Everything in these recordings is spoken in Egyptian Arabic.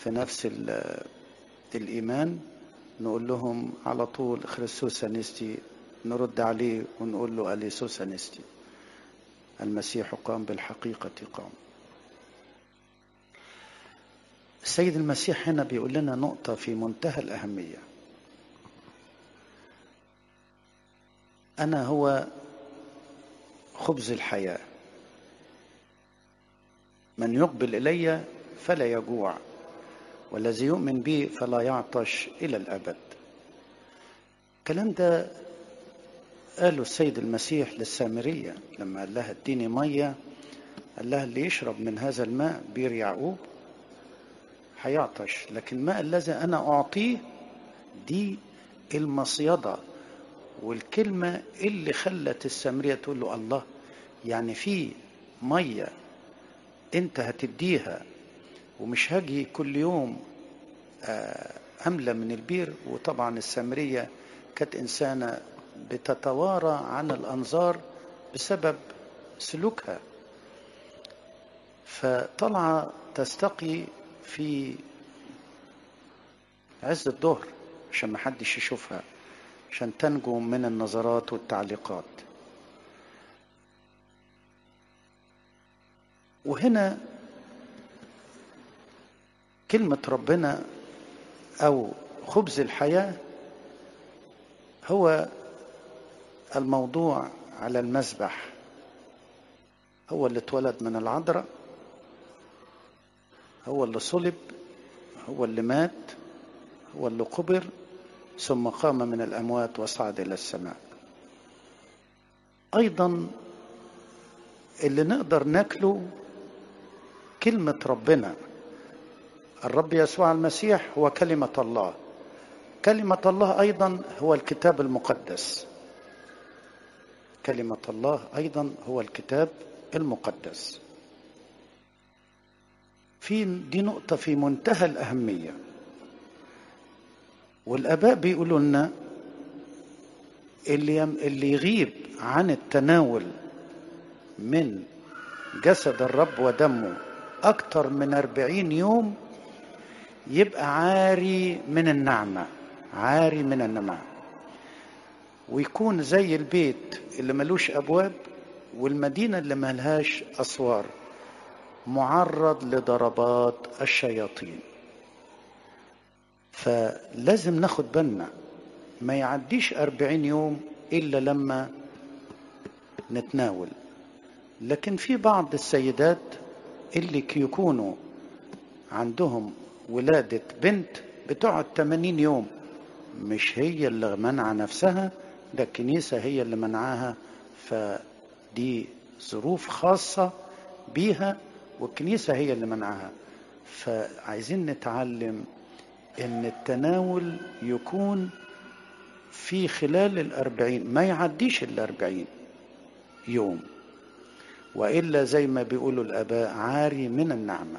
في نفس الإيمان نقول لهم على طول خريستوس أنستي نرد عليه ونقول له أليسوس أنستي المسيح قام بالحقيقة قام السيد المسيح هنا بيقول لنا نقطة في منتهى الأهمية أنا هو خبز الحياة من يقبل إلي فلا يجوع والذي يؤمن بي فلا يعطش إلى الأبد الكلام ده قاله السيد المسيح للسامرية لما قال لها اديني مية قال لها اللي يشرب من هذا الماء بير يعقوب هيعطش لكن الماء الذي أنا أعطيه دي المصيدة والكلمة اللي خلت السامرية تقول له الله يعني في مية انت هتديها ومش هاجي كل يوم أملى من البير وطبعا السامرية كانت إنسانة بتتوارى عن الأنظار بسبب سلوكها فطلع تستقي في عز الظهر عشان ما حدش يشوفها عشان تنجو من النظرات والتعليقات وهنا كلمة ربنا أو خبز الحياة هو الموضوع على المذبح هو اللي اتولد من العذراء هو اللي صلب هو اللي مات هو اللي قبر ثم قام من الأموات وصعد إلى السماء أيضا اللي نقدر ناكله كلمة ربنا الرب يسوع المسيح هو كلمة الله كلمة الله أيضا هو الكتاب المقدس كلمة الله أيضا هو الكتاب المقدس في دي نقطة في منتهى الأهمية والآباء بيقولوا لنا اللي اللي يغيب عن التناول من جسد الرب ودمه أكتر من أربعين يوم يبقى عاري من النعمة عاري من النعمة ويكون زي البيت اللي ملوش أبواب والمدينة اللي ملهاش أسوار معرض لضربات الشياطين فلازم ناخد بالنا ما يعديش أربعين يوم إلا لما نتناول لكن في بعض السيدات اللي يكونوا عندهم ولادة بنت بتقعد 80 يوم مش هي اللي منع نفسها ده الكنيسة هي اللي منعاها فدي ظروف خاصة بيها والكنيسة هي اللي منعها فعايزين نتعلم ان التناول يكون في خلال الأربعين ما يعديش الأربعين يوم وإلا زي ما بيقولوا الآباء عاري من النعمة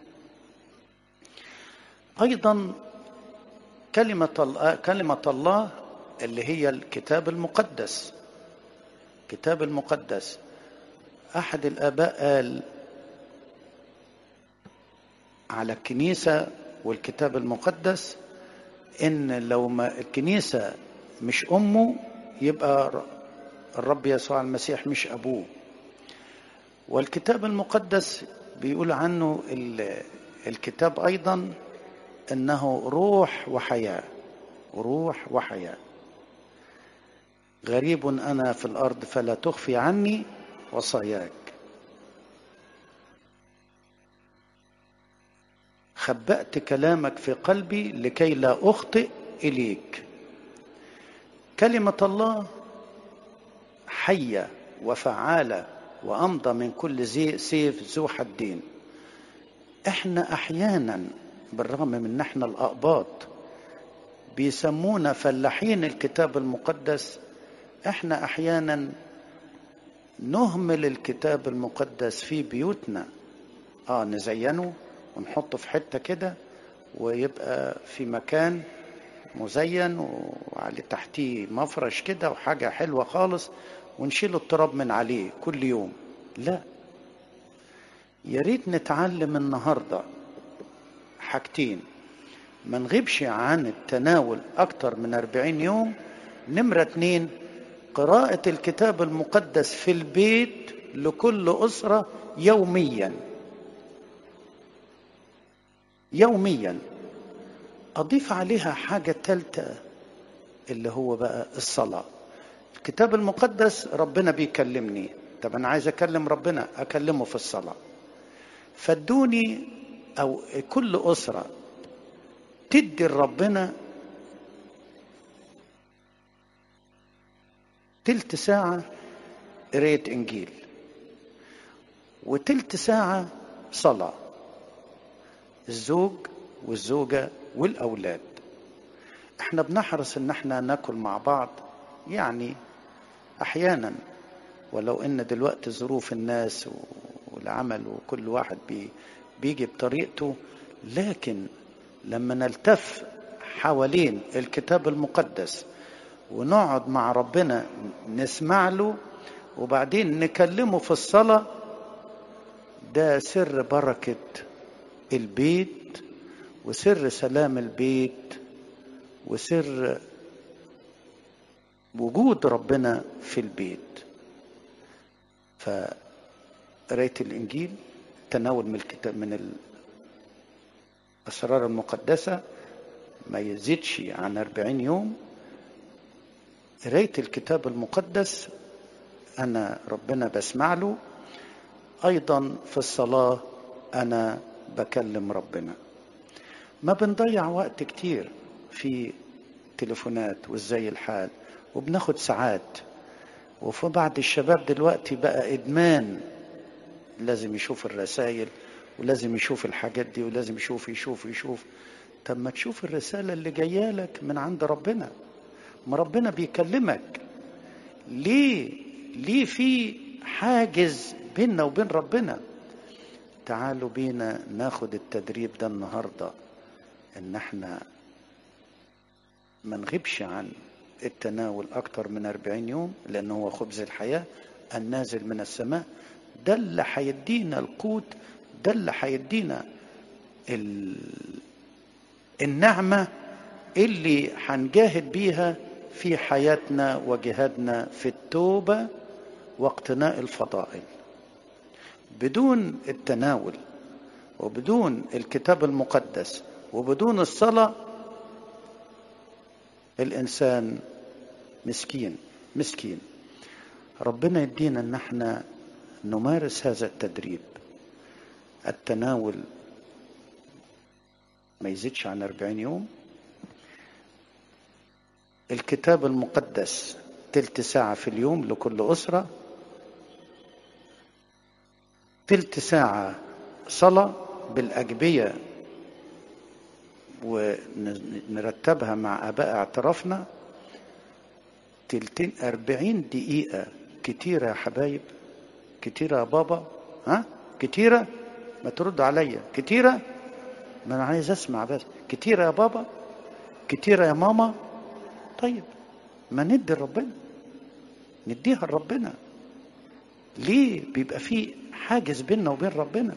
أيضا كلمة الله, كلمة الله اللي هي الكتاب المقدس الكتاب المقدس أحد الآباء قال على الكنيسة والكتاب المقدس إن لو ما الكنيسة مش أمه يبقى الرب يسوع المسيح مش أبوه والكتاب المقدس بيقول عنه الكتاب أيضا انه روح وحياه روح وحياه غريب انا في الارض فلا تخفي عني وصاياك خبأت كلامك في قلبي لكي لا اخطئ اليك كلمه الله حيه وفعاله وامضى من كل زي سيف ذو حدين احنا احيانا بالرغم من ان احنا الاقباط بيسمونا فلاحين الكتاب المقدس احنا احيانا نهمل الكتاب المقدس في بيوتنا اه نزينه ونحطه في حته كده ويبقى في مكان مزين وعلى تحتيه مفرش كده وحاجه حلوه خالص ونشيل التراب من عليه كل يوم لا يا ريت نتعلم النهارده حاجتين ما نغيبش عن التناول أكتر من أربعين يوم نمرة اتنين قراءة الكتاب المقدس في البيت لكل أسرة يوميا يوميا أضيف عليها حاجة تالتة اللي هو بقى الصلاة الكتاب المقدس ربنا بيكلمني طب أنا عايز أكلم ربنا أكلمه في الصلاة فادوني أو كل أسرة تدي لربنا تلت ساعة قراية إنجيل وتلت ساعة صلاة الزوج والزوجة والأولاد احنا بنحرص ان احنا ناكل مع بعض يعني احيانا ولو ان دلوقتي ظروف الناس والعمل وكل واحد بي بيجي بطريقته لكن لما نلتف حوالين الكتاب المقدس ونقعد مع ربنا نسمع له وبعدين نكلمه في الصلاة ده سر بركة البيت وسر سلام البيت وسر وجود ربنا في البيت فقراية الإنجيل تناول من الكتاب من الأسرار المقدسة ما يزيدش عن أربعين يوم قراية الكتاب المقدس أنا ربنا بسمع له أيضا في الصلاة أنا بكلم ربنا ما بنضيع وقت كتير في تليفونات وازاي الحال وبناخد ساعات وفي بعض الشباب دلوقتي بقى ادمان لازم يشوف الرسائل ولازم يشوف الحاجات دي ولازم يشوف يشوف يشوف طب ما تشوف الرسالة اللي جاية لك من عند ربنا ما ربنا بيكلمك ليه ليه في حاجز بيننا وبين ربنا تعالوا بينا ناخد التدريب ده النهارده ان احنا ما نغيبش عن التناول اكتر من أربعين يوم لان هو خبز الحياة النازل من السماء ده اللي هيدينا القوت ده اللي هيدينا ال... النعمة اللي هنجاهد بيها في حياتنا وجهادنا في التوبة واقتناء الفضائل بدون التناول وبدون الكتاب المقدس وبدون الصلاة الإنسان مسكين مسكين ربنا يدينا ان احنا نمارس هذا التدريب التناول ما يزيدش عن أربعين يوم الكتاب المقدس تلت ساعة في اليوم لكل أسرة تلت ساعة صلاة بالأجبية ونرتبها مع آباء اعترافنا تلتين أربعين دقيقة كتيرة يا حبايب كتيرة يا بابا ها كتيرة ما ترد عليا كتيرة ما أنا عايز أسمع بس كتيرة يا بابا كتيرة يا ماما طيب ما ندي لربنا نديها لربنا ليه بيبقى في حاجز بيننا وبين ربنا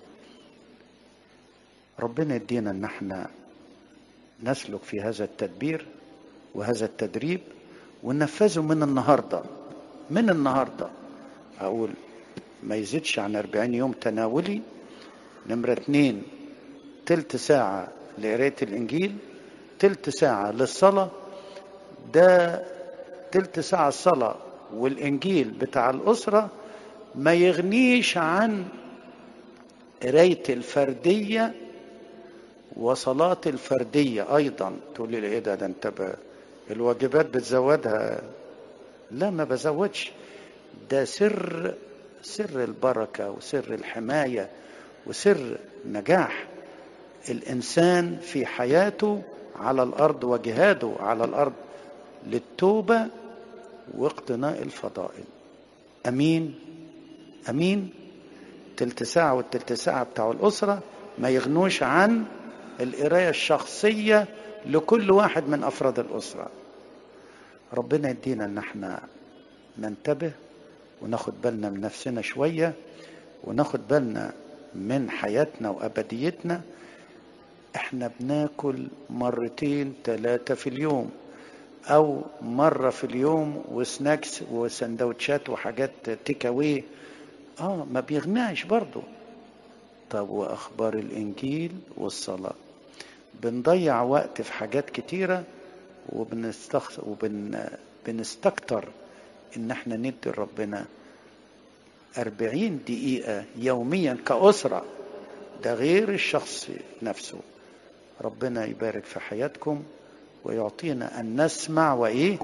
ربنا يدينا ان احنا نسلك في هذا التدبير وهذا التدريب وننفذه من النهارده من النهارده اقول ما يزيدش عن 40 يوم تناولي نمرة اتنين تلت ساعة لقراية الإنجيل تلت ساعة للصلاة ده تلت ساعة الصلاة والإنجيل بتاع الأسرة ما يغنيش عن قراية الفردية وصلاة الفردية أيضا تقول لي إيه ده ده أنت ب... الواجبات بتزودها لا ما بزودش ده سر سر البركة وسر الحماية وسر نجاح الإنسان في حياته على الأرض وجهاده على الأرض للتوبة واقتناء الفضائل أمين أمين تلت ساعة والتلت ساعة بتاع الأسرة ما يغنوش عن القراية الشخصية لكل واحد من أفراد الأسرة ربنا يدينا ان احنا ننتبه وناخد بالنا من نفسنا شوية وناخد بالنا من حياتنا وأبديتنا احنا بناكل مرتين ثلاثة في اليوم او مرة في اليوم وسناكس وسندوتشات وحاجات تيك اواي اه ما بيغنعش برضو طب واخبار الانجيل والصلاة بنضيع وقت في حاجات كتيرة وبنستخ... وبن... بنستكتر ان احنا ندي لربنا أربعين دقيقة يوميا كأسرة ده غير الشخص نفسه ربنا يبارك في حياتكم ويعطينا أن نسمع وإيه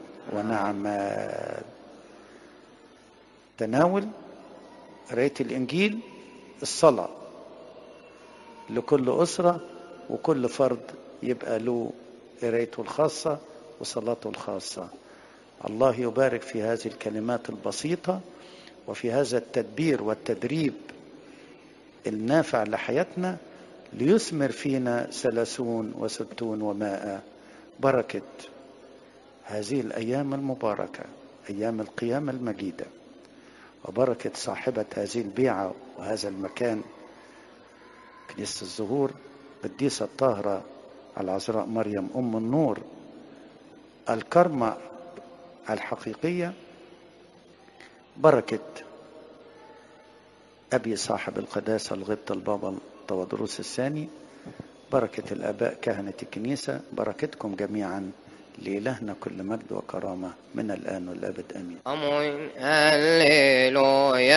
ونعمل تناول قراية الإنجيل الصلاة لكل أسرة وكل فرد يبقى له قرايته الخاصة وصلاته الخاصة الله يبارك في هذه الكلمات البسيطة وفي هذا التدبير والتدريب النافع لحياتنا ليثمر فينا ثلاثون وستون ومائة بركة هذه الأيام المباركة أيام القيامة المجيدة وبركة صاحبة هذه البيعة وهذا المكان كنيسة الزهور قديسة الطاهرة العذراء مريم أم النور الكرمة الحقيقية بركة أبي صاحب القداسة الغبط البابا تودروس الثاني بركة الآباء كهنة الكنيسة بركتكم جميعا لإلهنا كل مجد وكرامة من الآن والأبد آمين أمين هللويا